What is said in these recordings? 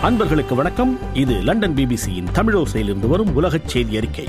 அன்பர்களுக்கு வணக்கம் இது லண்டன் பிபிசியின் தமிழோசையிலிருந்து வரும் உலகச் செய்தி அறிக்கை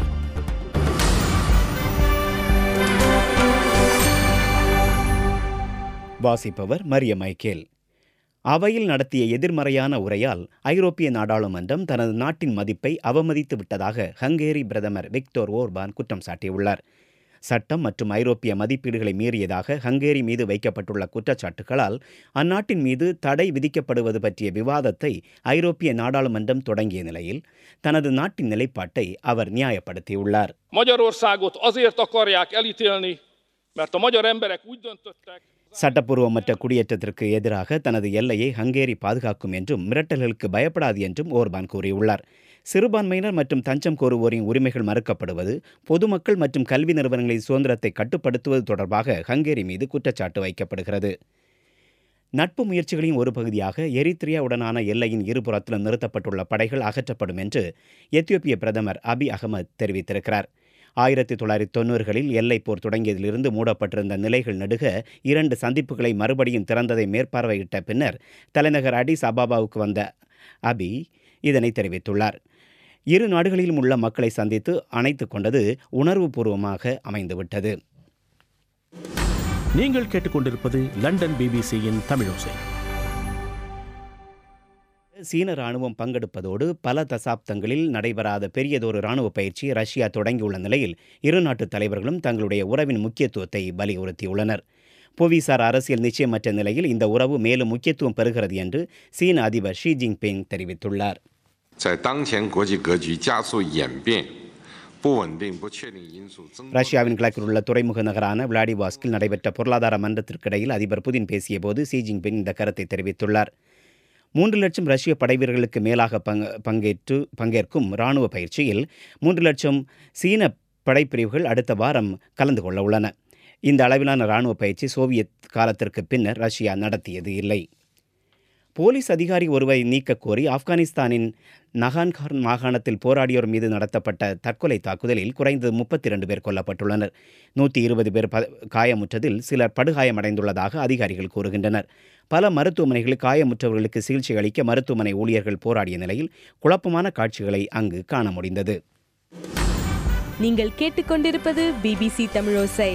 வாசிப்பவர் மரிய மைக்கேல் அவையில் நடத்திய எதிர்மறையான உரையால் ஐரோப்பிய நாடாளுமன்றம் தனது நாட்டின் மதிப்பை அவமதித்து விட்டதாக ஹங்கேரி பிரதமர் விக்டோர் ஓர்பான் குற்றம் சாட்டியுள்ளார் சட்டம் மற்றும் ஐரோப்பிய மதிப்பீடுகளை மீறியதாக ஹங்கேரி மீது வைக்கப்பட்டுள்ள குற்றச்சாட்டுகளால் அந்நாட்டின் மீது தடை விதிக்கப்படுவது பற்றிய விவாதத்தை ஐரோப்பிய நாடாளுமன்றம் தொடங்கிய நிலையில் தனது நாட்டின் நிலைப்பாட்டை அவர் நியாயப்படுத்தியுள்ளார் Magyarországot azért akarják elítélni, mert a magyar emberek úgy döntöttek, சட்டப்பூர்வமற்ற குடியேற்றத்திற்கு எதிராக தனது எல்லையை ஹங்கேரி பாதுகாக்கும் என்றும் மிரட்டல்களுக்கு பயப்படாது என்றும் ஓர்பான் கூறியுள்ளார் சிறுபான்மையினர் மற்றும் தஞ்சம் கோருவோரின் உரிமைகள் மறுக்கப்படுவது பொதுமக்கள் மற்றும் கல்வி நிறுவனங்களின் சுதந்திரத்தை கட்டுப்படுத்துவது தொடர்பாக ஹங்கேரி மீது குற்றச்சாட்டு வைக்கப்படுகிறது நட்பு முயற்சிகளின் ஒரு பகுதியாக எரித்ரியாவுடனான எல்லையின் இருபுறத்திலும் நிறுத்தப்பட்டுள்ள படைகள் அகற்றப்படும் என்று எத்தியோப்பிய பிரதமர் அபி அகமது தெரிவித்திருக்கிறார் ஆயிரத்தி தொள்ளாயிரத்தி தொண்ணூறுகளில் எல்லைப் போர் தொடங்கியதிலிருந்து மூடப்பட்டிருந்த நிலைகள் நடுக இரண்டு சந்திப்புகளை மறுபடியும் திறந்ததை மேற்பார்வையிட்ட பின்னர் தலைநகர் அடிஸ் அபாபாவுக்கு வந்த அபி இதனை தெரிவித்துள்ளார் இரு நாடுகளிலும் உள்ள மக்களை சந்தித்து அணைத்துக் கொண்டது உணர்வுபூர்வமாக அமைந்துவிட்டது நீங்கள் கேட்டுக்கொண்டிருப்பது லண்டன் பிபிசியின் தமிழோசை சீன ராணுவம் பங்கெடுப்பதோடு பல தசாப்தங்களில் நடைபெறாத பெரியதொரு ராணுவ பயிற்சி ரஷ்யா தொடங்கியுள்ள நிலையில் இரு நாட்டு தலைவர்களும் தங்களுடைய உறவின் முக்கியத்துவத்தை வலியுறுத்தியுள்ளனர் புவிசார் அரசியல் நிச்சயமற்ற நிலையில் இந்த உறவு மேலும் முக்கியத்துவம் பெறுகிறது என்று சீன அதிபர் ஷி ஜின்பிங் தெரிவித்துள்ளார் 在当前国际格局加速演变、不稳定、不确定因素增多。 ரஷ்யாவின் கிழக்கில் உள்ள துறைமுக நகரான விளாடிவாஸ்கில் நடைபெற்ற பொருளாதார மன்றத்திற்கிடையில் அதிபர் புதின் பேசியபோது ஷி ஜின்பிங் இந்த கருத்தை தெரிவித்துள்ளார் மூன்று லட்சம் ரஷ்ய படைவீரர்களுக்கு மேலாக பங் பங்கேற்று பங்கேற்கும் இராணுவ பயிற்சியில் மூன்று லட்சம் சீன படைப்பிரிவுகள் அடுத்த வாரம் கலந்து கொள்ள உள்ளன இந்த அளவிலான இராணுவ பயிற்சி சோவியத் காலத்திற்கு பின்னர் ரஷ்யா நடத்தியது இல்லை போலீஸ் அதிகாரி ஒருவரை நீக்கக் கோரி ஆப்கானிஸ்தானின் நகான்கார் மாகாணத்தில் போராடியோர் மீது நடத்தப்பட்ட தற்கொலை தாக்குதலில் குறைந்தது முப்பத்தி இரண்டு பேர் கொல்லப்பட்டுள்ளனர் நூற்றி இருபது பேர் ப காயமுற்றதில் சிலர் படுகாயமடைந்துள்ளதாக அதிகாரிகள் கூறுகின்றனர் பல மருத்துவமனைகளில் காயமுற்றவர்களுக்கு சிகிச்சை அளிக்க மருத்துவமனை ஊழியர்கள் போராடிய நிலையில் குழப்பமான காட்சிகளை அங்கு காண முடிந்தது நீங்கள் கேட்டுக்கொண்டிருப்பது பிபிசி தமிழோசை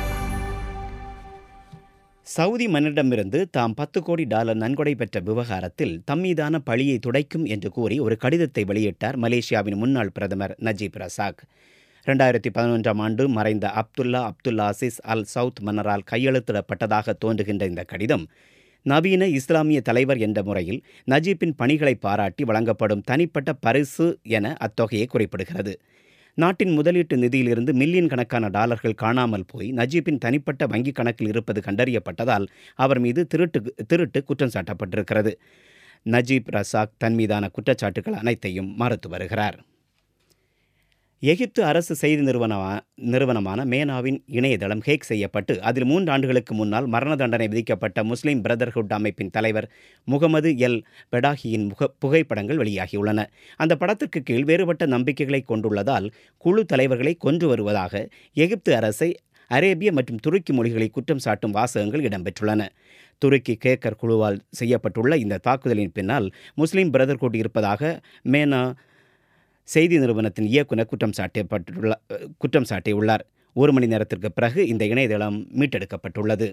சவுதி மன்னரிடமிருந்து தாம் பத்து கோடி டாலர் நன்கொடை பெற்ற விவகாரத்தில் தம்மீதான பழியை துடைக்கும் என்று கூறி ஒரு கடிதத்தை வெளியிட்டார் மலேசியாவின் முன்னாள் பிரதமர் நஜீப் ரசாக் ரெண்டாயிரத்தி பதினொன்றாம் ஆண்டு மறைந்த Abdullah Abdullah Aziz Al Saud மன்னரால் கையெழுத்திடப்பட்டதாக தோன்றுகின்ற இந்த கடிதம் நவீன இஸ்லாமிய தலைவர் என்ற முறையில் நஜீப்பின் பணிகளை பாராட்டி வழங்கப்படும் தனிப்பட்ட பரிசு என அத்தொகையை குறிப்பிடுகிறது நாட்டின் முதலீட்டு நிதியிலிருந்து மில்லியன் கணக்கான டாலர்கள் காணாமல் போய் நஜீப்பின் தனிப்பட்ட வங்கிக் கணக்கில் இருப்பது கண்டறியப்பட்டதால் அவர் மீது திருட்டு திருட்டு குற்றம் சாட்டப்பட்டிருக்கிறது நஜீப் ரசாக் தன் மீதான குற்றச்சாட்டுகள் அனைத்தையும் மறுத்து வருகிறார் எகிப்து அரசு செய்தி நிறுவனமா நிறுவனமான மேனாவின் இணையதளம் ஹேக் செய்யப்பட்டு அதில் மூன்று ஆண்டுகளுக்கு முன்னால் மரண தண்டனை விதிக்கப்பட்ட முஸ்லிம் பிரதர்ஹுட் அமைப்பின் தலைவர் முகமது எல் பெடாகியின் முக புகைப்படங்கள் வெளியாகியுள்ளன அந்த படத்திற்கு கீழ் வேறுபட்ட நம்பிக்கைகளை கொண்டுள்ளதால் குழு தலைவர்களை கொன்று வருவதாக எகிப்து அரசை அரேபிய மற்றும் துருக்கி மொழிகளை குற்றம் சாட்டும் வாசகங்கள் இடம்பெற்றுள்ளன துருக்கி கேக்கர் குழுவால் செய்யப்பட்டுள்ள இந்த தாக்குதலின் பின்னால் முஸ்லிம் பிரதர்ஹுட் இருப்பதாக மேனா செய்தி நிறுவனத்தின் இயக்குனர் குற்றம் சாட்டப்பட்டுள்ள குற்றம் சாட்டியுள்ளார் ஒரு மணி நேரத்திற்கு பிறகு இந்த இணையதளம் மீட்டெடுக்கப்பட்டுள்ளது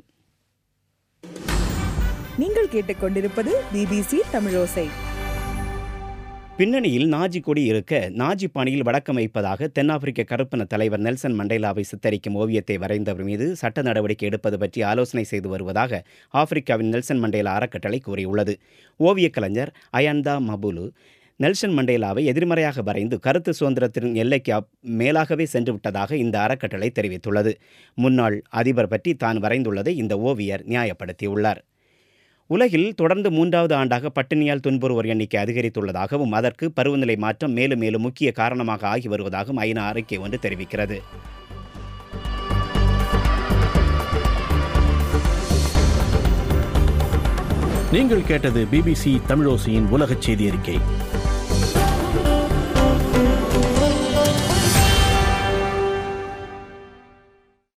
நீங்கள் கேட்டுக்கொண்டிருப்பது பிபிசி தமிழோசை பின்னணியில் நாஜி கொடி இருக்க நாஜி பாணியில் வழக்கமைப்பதாக தென்னாப்பிரிக்க கருப்பின தலைவர் நெல்சன் மண்டேலாவை சித்தரிக்கும் ஓவியத்தை வரைந்தவர் மீது சட்ட நடவடிக்கை எடுப்பது பற்றி ஆலோசனை செய்து வருவதாக ஆப்பிரிக்காவின் நெல்சன் மண்டேலா அறக்கட்டளை கூறியுள்ளது ஓவியக் கலைஞர் அயன்தா மபுலு நெல்சன் மண்டேலாவை எதிர்மறையாக வரைந்து கருத்து சுதந்திரத்தின் எல்லைக்கு அப் மேலாகவே சென்று விட்டதாக இந்த அறக்கட்டளை தெரிவித்துள்ளது முன்னாள் அதிபர் பற்றி தான் வரைந்துள்ளதை இந்த ஓவியர் நியாயப்படுத்தியுள்ளார் உலகில் தொடர்ந்து மூன்றாவது ஆண்டாக பட்டினியால் துன்புறுவோர் எண்ணிக்கை அதிகரித்துள்ளதாகவும் அதற்கு பருவநிலை மாற்றம் மேலும் மேலும் முக்கிய காரணமாக ஆகி வருவதாகவும் ஐநா அறிக்கை ஒன்று தெரிவிக்கிறது நீங்கள் கேட்டது பிபிசி தமிழோசையின் உலகச் செய்தி அறிக்கை